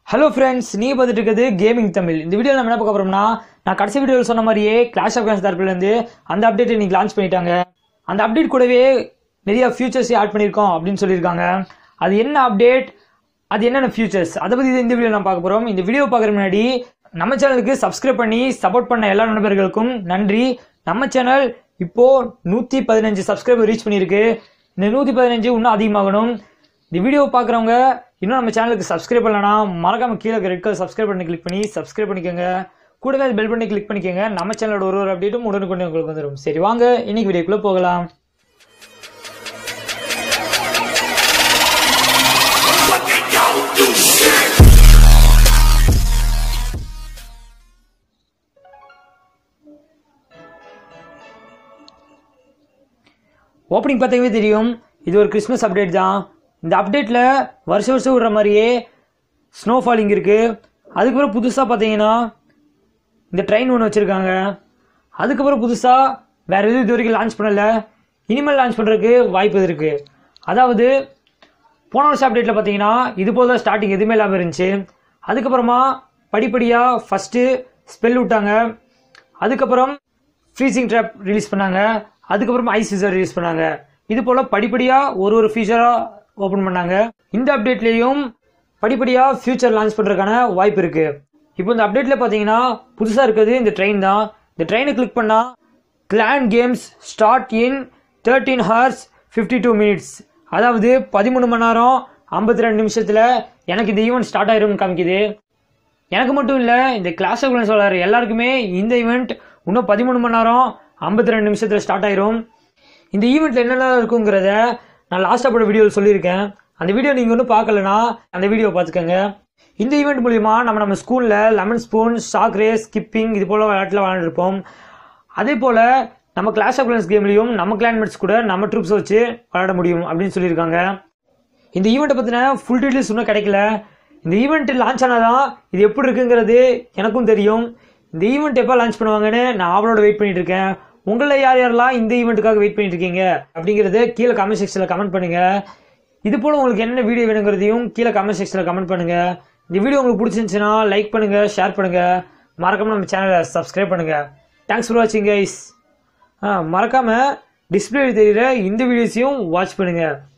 hello friends நீ பார்த்துட்டு இருக்கிறது கேமிங் தமிழ் இந்த வீடியோ நம்ம என்ன பார்க்க போறோம்னா நான் கடைசி வீடியோவில் சொன்ன மாதிரியே கிளாஷ் ஆஃப் கிளான்ஸ் தரப்புலேருந்து அந்த அப்டேட் இன்னைக்கு லான்ச் பண்ணிட்டாங்க அந்த அப்டேட் கூடவே நிறைய ஃபியூச்சர்ஸ் ஆட் பண்ணியிருக்கோம் அப்படின்னு சொல்லியிருக்காங்க அது என்ன அப்டேட் அது என்னென்ன ஃபியூச்சர்ஸ் அதை பற்றி இந்த வீடியோ நான் பார்க்க போகிறோம் இந்த வீடியோ பார்க்குற முன்னாடி நம்ம சேனலுக்கு சப்ஸ்கிரைப் பண்ணி சப்போர்ட் பண்ண எல்லா நண்பர்களுக்கும் நன்றி நம்ம சேனல் இப்போ நூற்றி பதினஞ்சு சப்ஸ்கிரைபர் ரீச் பண்ணியிருக்கு இந்த நூற்றி பதினஞ்சு இன்னும் அதிகமாகணும் இந்த வீடியோ பார்க்குறவங்க இன்னும் நம்ம சேனலுக்கு சப்ஸ்கிரைப் பண்ணலனா மறக்காம கீழே ரெட் கலர் சப்ஸ்கிரைப் பண்ணி கிளிக் பண்ணி சப்ஸ்கிரைப் பண்ணிக்கோங்க கூடவே பெல் பண்ணி கிளிக் பண்ணிக்கோங்க நம்ம சேனலோட ஒரு ஒரு அப்டேட்டும் உடனுக்குடனே உங்களுக்கு வந்துடும் சரி வாங்க இன்னைக்கு வீடியோக்குள்ளே போகலாம் ஓப்பனிங் பார்த்தீங்கவே தெரியும் இது ஒரு கிறிஸ்மஸ் அப்டேட் தான் இந்த அப்டேட்டில் வருஷம் வருஷம் விடுற மாதிரியே ஸ்னோ ஃபாலிங் இருக்குது அதுக்கப்புறம் புதுசாக பார்த்தீங்கன்னா இந்த ட்ரெயின் ஒன்று வச்சுருக்காங்க அதுக்கப்புறம் புதுசாக வேறு எதுவும் இது வரைக்கும் லான்ச் பண்ணலை இனிமேல் லான்ச் பண்ணுறதுக்கு வாய்ப்பு இருக்குது அதாவது போன வருஷம் அப்டேட்டில் பார்த்தீங்கன்னா இது போல் தான் ஸ்டார்டிங் எதுவுமே இல்லாமல் இருந்துச்சு அதுக்கப்புறமா படிப்படியாக ஃபஸ்ட்டு ஸ்பெல் விட்டாங்க அதுக்கப்புறம் ஃப்ரீசிங் ட்ராப் ரிலீஸ் பண்ணாங்க அதுக்கப்புறம் ஐஸ் ஃபீச்சர் ரிலீஸ் பண்ணாங்க இது போல் படிப்படியாக ஒரு ஒரு ஃபீச்சராக ஓப்பன் பண்ணாங்க இந்த அப்டேட்லேயும் படிப்படியாக ஃபியூச்சர் லான்ச் பண்ணுறதுக்கான வாய்ப்பு இருக்குது இப்போ இந்த அப்டேட்டில் பார்த்தீங்கன்னா புதுசாக இருக்கிறது இந்த ட்ரெயின் தான் இந்த ட்ரெயினை கிளிக் பண்ணால் clan games start in thirteen hours fifty two minutes அதாவது பதிமூணு மணி நேரம் ஐம்பத்தி ரெண்டு நிமிஷத்தில் எனக்கு இந்த ஈவெண்ட் ஸ்டார்ட் ஆயிரும்னு காமிக்குது எனக்கு மட்டும் இல்லை இந்த கிளாஸ் ஆஃப் கிளான்ஸ் விளையாடுற எல்லாருக்குமே இந்த ஈவெண்ட் இன்னும் பதிமூணு மணி நேரம் ஐம்பத்தி ரெண்டு நிமிஷத்தில் ஸ்டார்ட் ஆயிரும் இந்த ஈவெண்ட்டில் என்னென்ன இருக்குங்கிறத நான் லாஸ்ட்டாக போட வீடியோவில் சொல்லியிருக்கேன் அந்த வீடியோ நீங்கள் ஒன்றும் பார்க்கலனா அந்த வீடியோ பார்த்துக்கோங்க இந்த ஈவெண்ட் மூலிமா நம்ம நம்ம ஸ்கூலில் lemon spoon sack race skipping இது போல் விளையாட்டில் விளையாண்டுருப்போம் அதே போல் நம்ம கிளாஸ் ஆஃப் கிளான்ஸ் கேம்லேயும் நம்ம கிளான்மேட்ஸ் கூட நம்ம ட்ரூப்ஸ் வச்சு விளையாட முடியும் அப்படின்னு சொல்லியிருக்காங்க இந்த ஈவெண்ட்டை பற்றின ஃபுல் டீட்டெயில்ஸ் இன்னும் கிடைக்கல இந்த ஈவெண்ட் லான்ச் ஆனாதான் இது எப்படி இருக்குங்கிறது எனக்கும் தெரியும் இந்த ஈவெண்ட் எப்போ லான்ச் பண்ணுவாங்கன்னு நான் அவளோட வெயிட் பண்ணிட்டு இருக்கேன் உங்களில் யார் யாரெல்லாம் இந்த ஈவெண்ட்டுக்காக வெயிட் பண்ணிட்டு இருக்கீங்க அப்படிங்கிறத கீழே கமெண்ட் செக்ஷனில் கமெண்ட் பண்ணுங்க இது போல் உங்களுக்கு என்ன வீடியோ வேணுங்கிறதையும் கீழே கமெண்ட் செக்ஷனில் கமெண்ட் பண்ணுங்க இந்த வீடியோ உங்களுக்கு பிடிச்சிருந்துச்சுன்னா லைக் பண்ணுங்க ஷேர் பண்ணுங்க மறக்காம நம்ம சேனலை சப்ஸ்கிரைப் பண்ணுங்க தேங்க்ஸ் ஃபார் வாட்சிங் கைஸ் மறக்காம டிஸ்பிளே தெரியுற இந்த வீடியோஸையும் வாட்ச் பண்ணுங்க